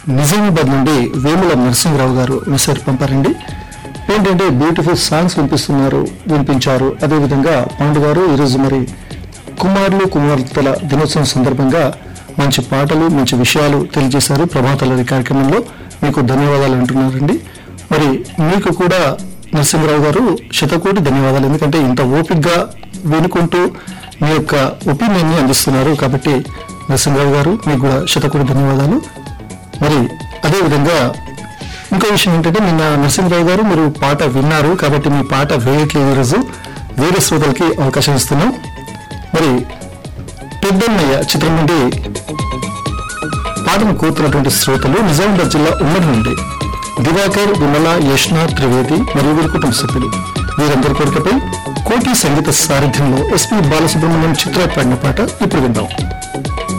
నిజామాబాద్ నుండి వేముల నరసింహరావు గారు మెసేజ్ పంపారండి ఏంటంటే బ్యూటిఫుల్ సాంగ్స్ వినిపిస్తున్నారు వినిపించారు అదేవిధంగా పాండు గారు ఈరోజు మరి కుమారులు కుమార్తెల దినోత్సవం సందర్భంగా మంచి పాటలు మంచి విషయాలు తెలియజేశారు ప్రభాతల కార్యక్రమంలో మీకు ధన్యవాదాలు అంటున్నారండి మరి మీకు కూడా నరసింహరావు గారు శతకోటి ధన్యవాదాలు ఎందుకంటే ఇంత ఓపికగా వినుకుంటూ మీ యొక్క ఒపీనియన్ ని అందిస్తున్నారు కాబట్టి నరసింహరావు గారు మీకు కూడా శతకోటి ధన్యవాదాలు మరి అదే విధంగా ఇంకో విషయం ఏంటంటే నిన్న నరసింహరావు గారు మీరు పాట విన్నారు కాబట్టి మీ పాట వేయట్లేదు ఈరోజు వేరే శ్రోతలకి అవకాశం ఇస్తున్నాం మరి పెద్దన్నయ్య చిత్రం నుండి పాటను కోరుతున్నటువంటి శ్రోతలు నిజామాబాద్ జిల్లా ఉమ్మడి నుండి దివాకర్ విమల యష్ణ త్రివేది మరియు వీరి కుటుంబ సభ్యులు వీరందరి కోరికపై కోటి సంగీత సారథ్యంలో ఎస్పి బాలసుబ్రహ్మణ్యం చిత్ర పాడిన పాట ఇప్పుడు విందాం